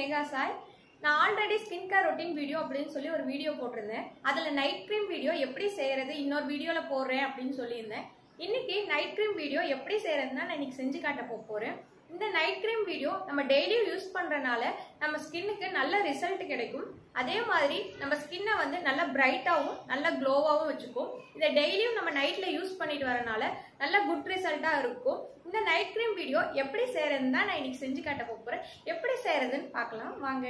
மேகா சாய் நான் already skin care routine video அப்படின்னு சொல்லி ஒரு வீடியோ போட்டிருந்தேன் அதில் நைட் க்ரீம் வீடியோ எப்படி செய்யறது இன்னொரு வீடியோவில் போடுறேன் அப்படின்னு சொல்லியிருந்தேன் இன்னைக்கு நைட் க்ரீம் வீடியோ எப்படி செய்யறதுன்னா நான் இன்னைக்கு செஞ்சு காட்ட போக போகிறேன் இந்த நைட் க்ரீம் வீடியோ நம்ம டெய்லியும் யூஸ் பண்ணுறனால நம்ம ஸ்கின்னுக்கு நல்ல ரிசல்ட் கிடைக்கும் அதே மாதிரி நம்ம ஸ்கின்னை வந்து நல்ல பிரைட்டாகவும் நல்ல க்ளோவாகவும் வச்சுக்கும் இதை டெய்லியும் நம்ம நைட்டில் யூஸ் பண்ணிட்டு வரனால நல்ல குட் ரிசல்ட்டாக இருக்கும் இந்த நைட் க்ரீம் வீடியோ எப்படி செய்யறதுன்னு தான் நான் இன்னைக்கு செஞ்சு காட்ட போகிறேன் எப்படி செய்யறதுன்னு பார்க்கலாம் வாங்க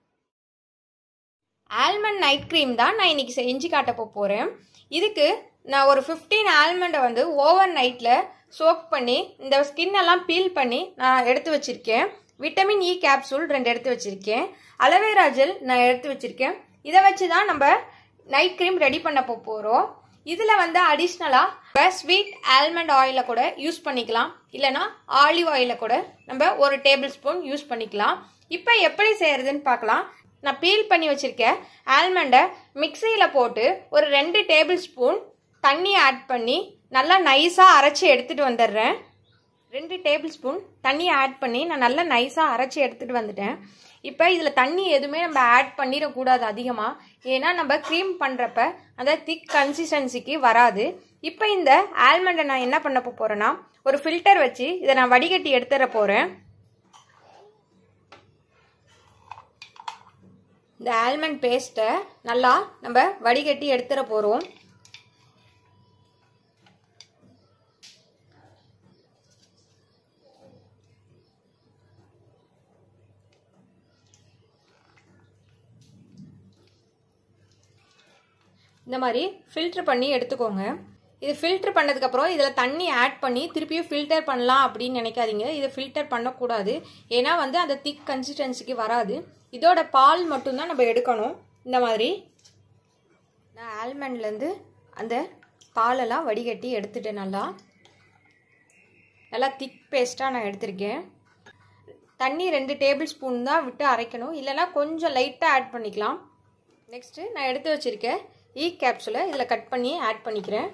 ஆல்மண்ட் நைட் க்ரீம் தான் நான் இன்னைக்கு செஞ்சு காட்ட போகிறேன் இதுக்கு நான் ஒரு ஃபிஃப்டீன் ஆல்மண்டை வந்து ஓவர் நைட்டில் சோக் பண்ணி இந்த ஸ்கின் எல்லாம் பீல் பண்ணி நான் எடுத்து வச்சிருக்கேன் விட்டமின் இ கேப்சூல் ரெண்டு எடுத்து வச்சிருக்கேன் அலவேரா ஜெல் நான் எடுத்து வச்சிருக்கேன் இதை வச்சு தான் நம்ம நைட் க்ரீம் ரெடி பண்ண போகிறோம் இதில் வந்து அடிஷ்னலாக ஸ்வீட் ஆல்மண்ட் ஆயிலை கூட யூஸ் பண்ணிக்கலாம் இல்லைனா ஆலிவ் ஆயிலை கூட நம்ம ஒரு டேபிள் ஸ்பூன் யூஸ் பண்ணிக்கலாம் இப்போ எப்படி செய்யறதுன்னு பார்க்கலாம் நான் பீல் பண்ணி வச்சிருக்க ஆல்மண்டை மிக்சியில் போட்டு ஒரு ரெண்டு டேபிள் ஸ்பூன் தண்ணி ஆட் பண்ணி நல்லா நைஸாக அரைச்சி எடுத்துகிட்டு வந்துடுறேன் ரெண்டு டேபிள் ஸ்பூன் தண்ணியை ஆட் பண்ணி நான் நல்லா நைஸாக அரைச்சி எடுத்துகிட்டு வந்துட்டேன் இப்போ இதில் தண்ணி எதுவுமே நம்ம ஆட் பண்ணிடக்கூடாது அதிகமாக ஏன்னா நம்ம க்ரீம் பண்ணுறப்ப அந்த திக் கன்சிஸ்டன்சிக்கு வராது இப்போ இந்த ஆல்மண்டை நான் என்ன பண்ண போகிறேன்னா ஒரு ஃபில்டர் வச்சு இதை நான் வடிகட்டி எடுத்துட போகிறேன் இந்த ஆல்மண்ட் பேஸ்ட்டை நல்லா நம்ம வடிகட்டி எடுத்துட போகிறோம் இந்த மாதிரி ஃபில்ட்ரு பண்ணி எடுத்துக்கோங்க இது ஃபில்ட்ரு பண்ணதுக்கப்புறம் இதில் தண்ணி ஆட் பண்ணி திருப்பியும் ஃபில்டர் பண்ணலாம் அப்படின்னு நினைக்காதீங்க இதை ஃபில்டர் பண்ணக்கூடாது ஏன்னா வந்து அந்த திக் கன்சிஸ்டன்சிக்கு வராது இதோட பால் மட்டும்தான் நம்ம எடுக்கணும் இந்த மாதிரி நான் ஆல்மண்ட்லேருந்து அந்த பாலெல்லாம் வடிகட்டி எடுத்துட்டேன் நல்லா நல்லா திக் பேஸ்ட்டாக நான் எடுத்திருக்கேன் தண்ணி ரெண்டு டேபிள் ஸ்பூன் தான் விட்டு அரைக்கணும் இல்லைனா கொஞ்சம் லைட்டாக ஆட் பண்ணிக்கலாம் நெக்ஸ்ட்டு நான் எடுத்து வச்சுருக்கேன் ஈ கேப்சூலை இதில் கட் பண்ணி ஆட் பண்ணிக்கிறேன்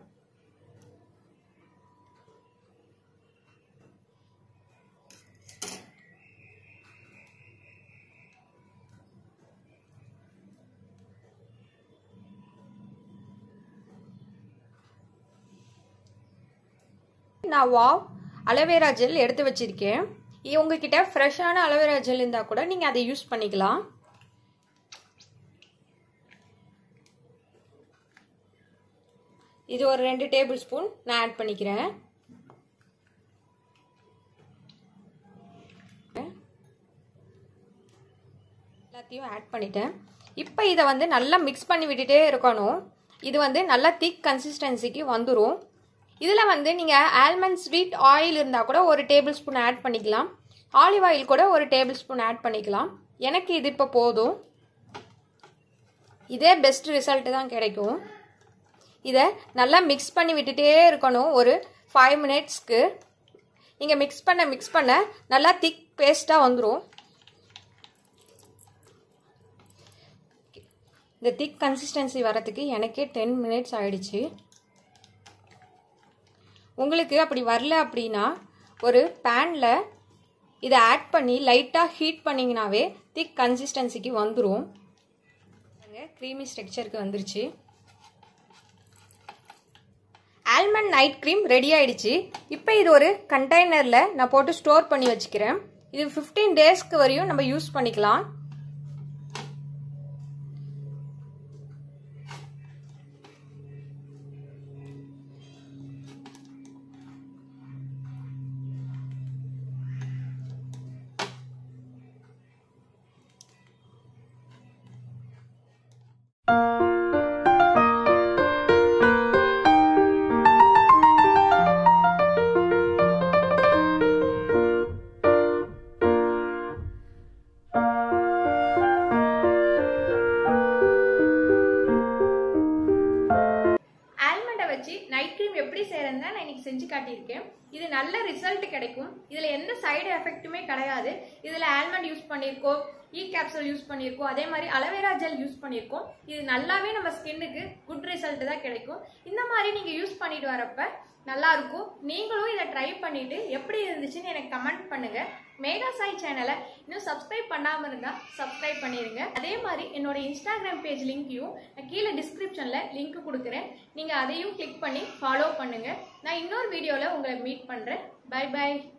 நான் வாவ் அலோவேரா ஜெல் எடுத்து வச்சுருக்கேன் உங்ககிட்ட ஃப்ரெஷ்ஷான அலோவேரா ஜெல் இருந்தால் கூட நீங்கள் அதை யூஸ் பண்ணிக்கலாம் இது ஒரு ரெண்டு டேபிள் ஸ்பூன் நான் ஆட் பண்ணிக்கிறேன் எல்லாத்தையும் ஆட் பண்ணிட்டேன் இப்போ இதை வந்து நல்லா மிக்ஸ் பண்ணி விட்டுட்டே இருக்கணும் இது வந்து நல்லா திக் கன்சிஸ்டன்சிக்கு வந்துடும் இதில் வந்து நீங்கள் ஆல்மண்ட் ஸ்வீட் ஆயில் இருந்தால் கூட ஒரு டேபிள் ஸ்பூன் ஆட் பண்ணிக்கலாம் ஆலிவ் ஆயில் கூட ஒரு டேபிள் ஸ்பூன் ஆட் பண்ணிக்கலாம் எனக்கு இது இப்போ போதும் இதே பெஸ்ட் ரிசல்ட்டு தான் கிடைக்கும் இதை நல்லா மிக்ஸ் பண்ணி விட்டுட்டே இருக்கணும் ஒரு ஃபைவ் மினிட்ஸ்க்கு நீங்கள் மிக்ஸ் பண்ண மிக்ஸ் பண்ண நல்லா திக் பேஸ்ட்டாக வந்துடும் இந்த திக் கன்சிஸ்டன்சி வரத்துக்கு எனக்கே டென் மினிட்ஸ் ஆயிடுச்சு உங்களுக்கு அப்படி வரல அப்படின்னா ஒரு பேனில் இதை ஆட் பண்ணி லைட்டாக ஹீட் பண்ணிங்கனாவே திக் கன்சிஸ்டன்சிக்கு வந்துடும் க்ரீமி ஸ்ட்ரக்சருக்கு வந்துருச்சு ஆல்மண்ட் நைட் க்ரீம் ரெடி ஆயிடுச்சு இப்போ இது ஒரு கண்டெய்னரில் நான் போட்டு ஸ்டோர் பண்ணி வச்சுக்கிறேன் இது ஃபிஃப்டீன் டேஸ்க்கு வரையும் நம்ம யூஸ் பண்ணிக்கலாம் நைட் க்ரீம் எப்படி செய்யறதுன்னு நான் இன்னைக்கு செஞ்சு காட்டியிருக்கேன் இது நல்ல ரிசல்ட் கிடைக்கும் இதுல எந்த சைடு எஃபெக்ட்டுமே கிடையாது இதுல ஆல்மண்ட் யூஸ் பண்ணியிருக்கோம் இ கேப்சூல் யூஸ் பண்ணியிருக்கோம் அதே மாதிரி அலவேரா ஜெல் யூஸ் பண்ணியிருக்கோம் இது நல்லாவே நம்ம ஸ்கின்னுக்கு குட் ரிசல்ட் தான் கிடைக்கும் இந்த மாதிரி நீங்க யூஸ் பண்ணிட்டு வரப்ப நல்லா இருக்கும் நீங்களும் இதை ட்ரை பண்ணிட்டு எப்படி இருந்துச்சுன்னு எனக்கு கமெண்ட் பண்ணுங்க மேகா சாய் சேனலை இன்னும் சப்ஸ்கிரைப் பண்ணாமல் இருந்தால் சப்ஸ்கிரைப் பண்ணிடுங்க அதே மாதிரி என்னோட இன்ஸ்டாகிராம் பேஜ் லிங்க்கையும் நான் கீழே டிஸ்கிரிப்ஷனில் லிங்க் கொடுக்குறேன் நீங்கள் அதையும் கிளிக் பண்ணி ஃபாலோ பண்ணுங்கள் நான் இன்னொரு வீடியோவில் உங்களை மீட் பண்ணுறேன் பை பை